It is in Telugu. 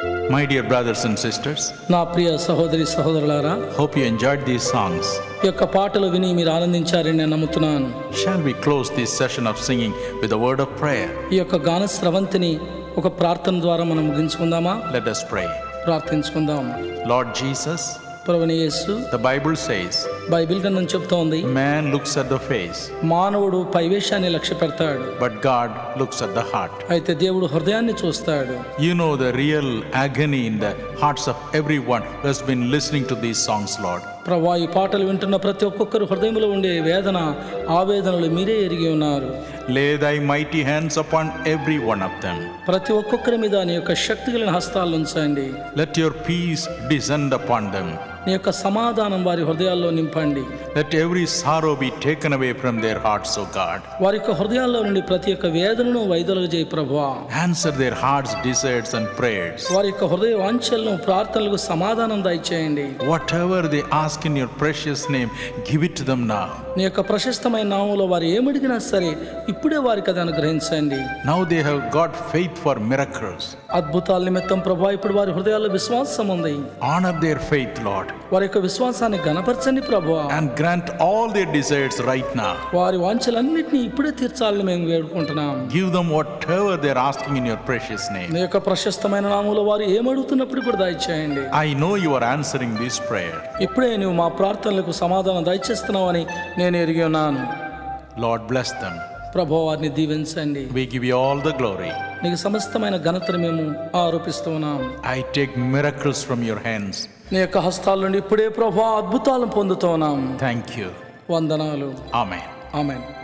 My dear brothers and sisters, నా ప్రియ సహోదరి సహోదరులారా hope you enjoyed these songs. ఈ యొక్క పాటలు విని మీరు ఆనందించారని నేను నమ్ముతున్నాను Shall we close this session of singing with a word of prayer? ఈ యొక్క గాన స్రవంతిని ఒక ప్రార్థన ద్వారా మనం ముగించుకుందామా Let us pray. ప్రార్థించుకుందాం Lord Jesus, ప్రభుని Yesu the Bible says, Bible గ్రంథం చెప్తోంది man looks at the face, మానవుడు పైవేశాన్ని లక్ష్య పెడతాడు but God looks at the heart. అయితే దేవుడు హృదయాన్ని చూస్తాడు You know the real agony in the hearts of everyone who has been listening to these songs, Lord. ప్రభా ఈ పాటలు వింటున్న ప్రతి ఒక్కొక్కరు హృదయంలో ఉండే వేదన ఆవేదనలు మీరే ఎరిగి ఉన్నారు Lay thy mighty hands upon every one of them. ప్రతి ఒక్కొక్కరి మీద నీ యొక్క శక్తి కలిగిన హస్తాలు ఉంచండి Let your peace descend upon them. నీ యొక్క సమాధానం వారి హృదయాల్లో నింపండి Let every sorrow be taken away from their hearts, O God. వారి యొక్క హృదయాల్లో నుండి ప్రతి ఒక్క వేదనను వైదొలగ చేయి ప్రభువా Answer their hearts' desires and prayers. వారి యొక్క హృదయ వాంఛలను ప్రార్థనలకు సమాధానం దయచేయండి Whatever they ask in your precious name, give it to them now. నీ యొక్క ప్రశస్తమైన నామంలో వారు ఏమడిగినా సరే ఇప్పుడే వారికి అది అనుగ్రహించండి Now they have got faith for miracles. అద్భుతాల నిమిత్తం ప్రభా ఇప్పుడు వారి హృదయాల్లో విశ్వాసం ఉంది Honor their faith, Lord, వారి యొక్క విశ్వాసాన్ని గణపరచండి ప్రభువా and grant all their desires right now. వారి వాంఛలన్నింటినీ ఇప్పుడే తీర్చాలని మేము వేడుకుంటున్నాం Give them whatever they're asking in your precious name. నీ యొక్క ప్రశస్తమైన నామంలో వారు ఏమడుగుతున్నప్పుడు ఇప్పుడు దయచేయండి I know you are answering this prayer. ఇప్పుడే నువ్వు మా ప్రార్థనలకు సమాధానం దయచేస్తున్నావని నేను ఎరిగి ఉన్నాను Lord, bless them. ప్రభు వారిని దీవించండి We give you all the glory. నీకు సమస్తమైన ఘనతను మేము ఆరోపిస్తూ ఉన్నాం I take miracles from your hands. నీ యొక్క హస్తాల నుండి ఇప్పుడే ప్రభా అద్భుతాలను పొందుతూ ఉన్నాం Thank you. వందనాలు Amen. ఆమెన్